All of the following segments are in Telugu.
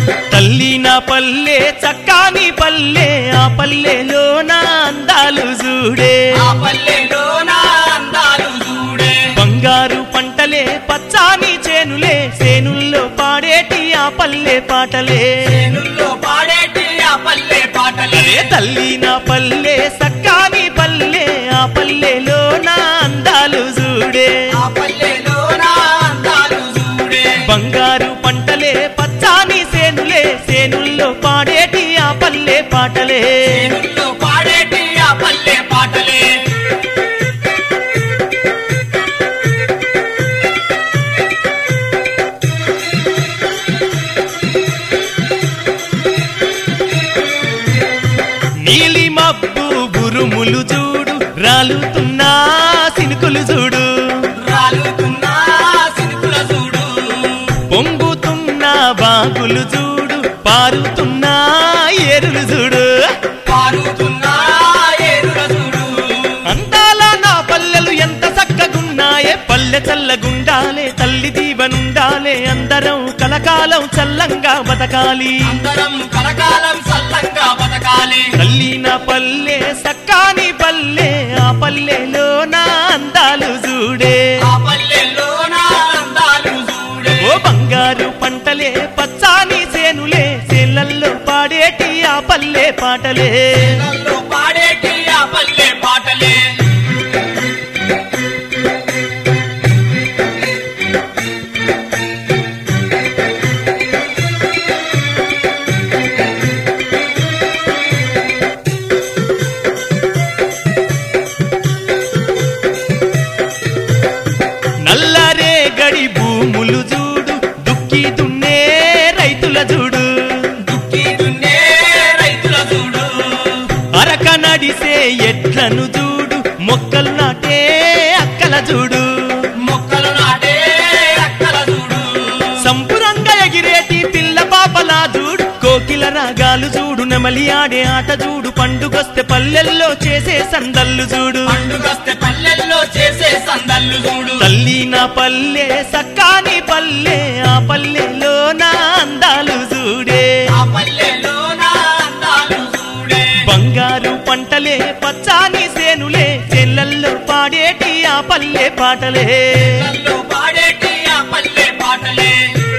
తల్లి నా పల్లె చక్కాని పల్లె ఆ పల్లెలో నా అందాలు చూడే ఆ పల్లెలో నా అందాలు చూడే బంగారు పంటలే పచ్చాని చేనులే సేనుల్లో పాడేటి ఆ పల్లె పాటలే చేనుల్లో పాడేటి ఆ పల్లె పాటలే అరే తల్లి నా పల్లె సక్కాని పల్లె ఆ పల్లెలో నా అందాలు చూడే ఆ పల్లెలో నా అందాలు చూడే బంగారు పంటలే పచ్చాని సేనులే సేనుల్లో పాడేటి ఆ పల్లె పాటలే చేనుల్లో పాడేటి ఆ పల్లె పాటలే నీలి మబ్బు బురుములు చూడు రాలుతున్నా సినుకులు చూడు రాలుతున్నా సినుకుల చూడు పొంగుతున్న బాగులు చూడు పారుతున్నా ఏరులు చూడు పారుతున్నా ఏరుల చూడు అందాల నా పల్లెలు ఎంత చక్కగున్నాయే పల్లె చల్లగుండాలే తల్లి దీవనుండాలే అందరం కలకాలం చల్లంగా బతకాలి అందరం కలకాలం సల్లంగా బతకాలి తల్లి నా పల్లె సక్కాని పల్లె ఆ పల్లెలో నా అందాలు చూడే ఆ పల్లెలో నా అందాలు చూడే ఓ బంగారు పంటలే పచ్చాని సేనులే సేలల్లో పాడేటి ఆ పల్లె పాటలే నల్లో పాడేటి ఆ పల్లె పాటలే నల్లరే గడి భూములు చూడు దుక్కి దున్నే రైతుల చూడు దుక్కి దున్నే రైతుల చూడు అరక నడిసే ఎడ్లను చూడు మొక్కలు నాటే అక్కల చూడు మొక్కలు నాటే అక్కల చూడు సంపురంగా ఎగిరేటి పిల్ల పాపలా చూడు కోకిల రాగాలు చూడు నెమలి ఆడే ఆట చూడు పండుగొస్తే పల్లెల్లో చేసే సందల్లు చూడు పండుగస్తే పల్లెల్లో చేసే సందల్లు చూడు తల్లి నా పల్లె సక్కాని పల్లె ఆ పల్లెలో నా అందాలు చూడే ఆ పల్లెలో నా అందాలు చూడే బంగారు పంటలే పచ్చాని సేనులే చెల్లల్లో పాడేటి ఆ పల్లె పాటలే నల్లో పాడేటి ఆ పల్లె పాటలే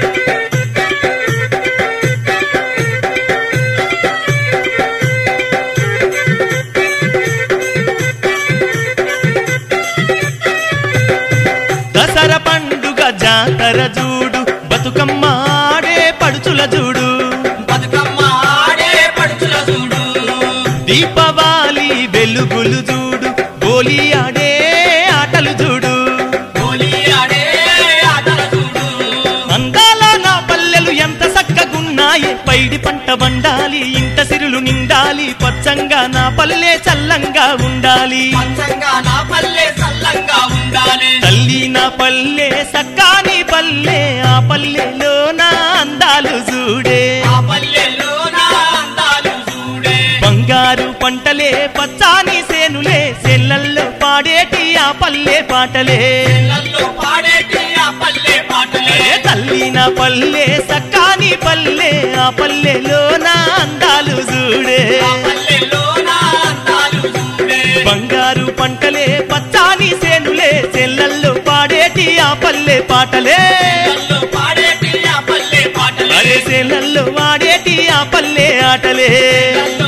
దసర పండుగ జాతర చూడు బతుకమ్మ ఆడే పడుచుల చూడు బతుకమ్మ ఆడే పడుచుల చూడు దీపావళి వెలుగులు చూడు గోలి ఆడే ఆటలు చూడు హోలీ ఆడే ఆటల చూడు అందాల నా పల్లెలు ఎంత చక్కగున్నాయి పైడి పంట వండాలి ఇంట సిరులు నిండాలి పచ్చంగా నా పల్లె చల్లంగా ఉండాలి పంచంగా నా పల్లె సల్లంగా ఉండాలి తల్లి నా పల్లె సక్కాని పల్లె ఆ పల్లెలో నా అందాలు చూడే ఆ పల్లెలో నా అందాలు చూడే బంగారు పంటలే పచ్చాని సేనులే సెల్లల్లో పాడేటి ఆ పల్లె పాటలే నల్లో పాడేటి ఆ పల్లె పాటలే అరే తల్లి నా పల్లె సక్కాని పల్లె ఆ పల్లెలో నా అందాలు చూడే ఆ పల్లెలో నా అందాలు చూడే బంగారు పంటలే పచ్చాని సేనులే సెల్లల్లో పాడేటి ఆ పల్లె పాటలే నల్లో పాడేటి ఆ పల్లె పాటలే అరే సెల్లల్లో వాడేటి ఆ పల్లె ఆటలే నల్లో